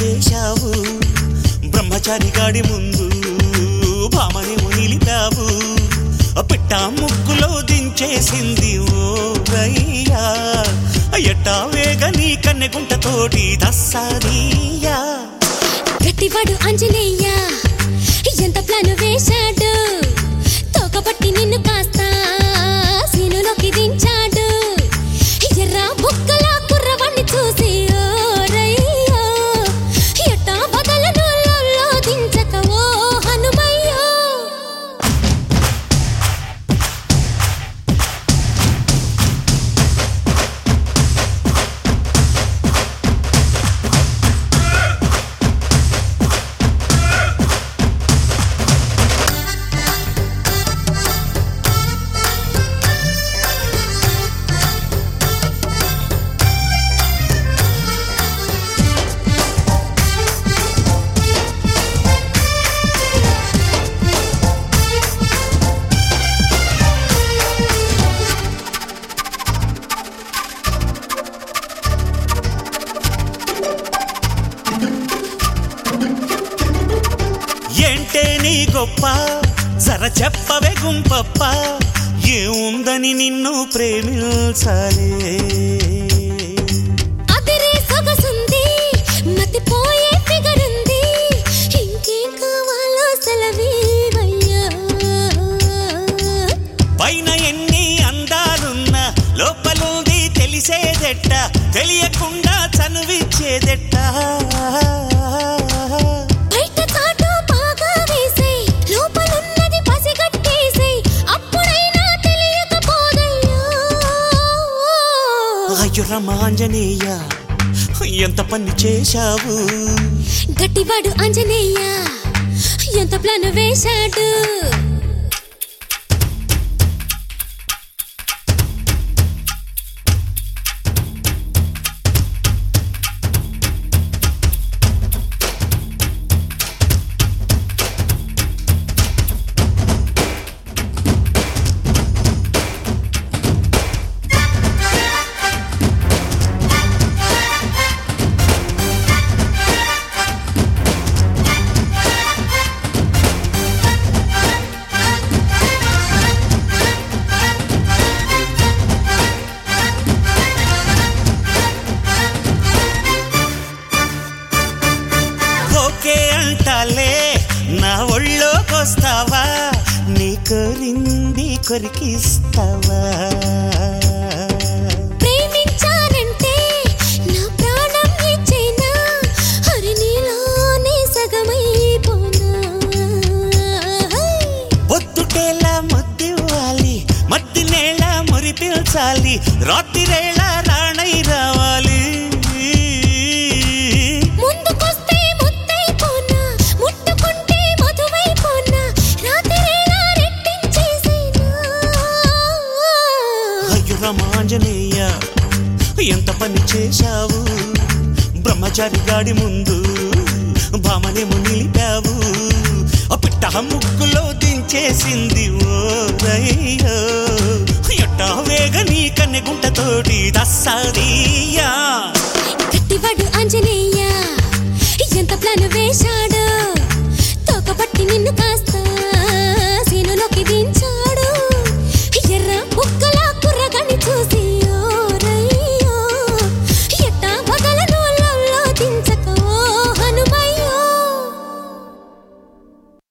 చేశావు బ్రహ్మచారి గాడి ముందు భామని నిలిపావు పిట్ట ముగ్గులో దించేసింది ఓ రయ్యా ఎట్టా వేగ నీ కన్నెగుంటతోటి దస్సారియా గట్టివాడు ఆంజనేయ ఎంత ప్లాన్ వేశాడు తోకపట్టి నిన్ను కాస్త సీనులోకి దించాడు ఎర్ర బుక్కల కుర్రవాణ్ణి చూసి ఓ రయ్యో ఎట్టా వదలను లోలో దించక ఓ హనుమయ్యో ఏంటే నీ గొప్ప జర చెప్పవే గుంపప్ప ఏముందని నిన్ను ప్రేమించాలే అదిరే సొగసుంది మతిపోయే ఫిగరుంది ఇంకేం కావాలో సెలవీవయ్యా పైన ఎన్ని అందాలున్నా లోపలుంది తెలిసేదెట్ట తెలియకుండా చనువిచ్చేదెట్ట బయట చాటు బాగా వేసేయ్ లోపలున్నది పసిగట్టేసేయ్ అప్పుడైనా తెలియకపోదయ్యా అయ్యో రమాంజనేయ ఎంత పని చేశావు గట్టివాడు ఆంజనేయ ఎంత ప్లాన్ వేశాడు ఓకే అంటాలే నా ఒళ్ళోకొస్తావా నీ కోరింది కొరికిస్తావా ప్రేమించానంటే నా ప్రాణం ఇచ్చేనా హరి నీలోనే సగమైపోనా పొద్దుటేలా ముద్దివ్వాలి మట్టి నేల మురిపిల్చాలి రాత్రిరేళ రాణై రావాలి ముందుకొస్తే ముద్దైపోనా ముట్టుకుంటే మధువైపోనా రాత్రిరేళ రెట్టించేసేనా అయ్యో రామాంజనేయ ఎంత పని చేశావు బ్రహ్మచారి గాడి ముందు భామనేమో నిలిపావు ఆ పిట్ట ముగ్గులో దించేసింది ఓ రయ్యో ఎట్టా వేగ నీ కన్నెగుంటతోటి దస్సాదియా గట్టివాడు ఆంజనేయ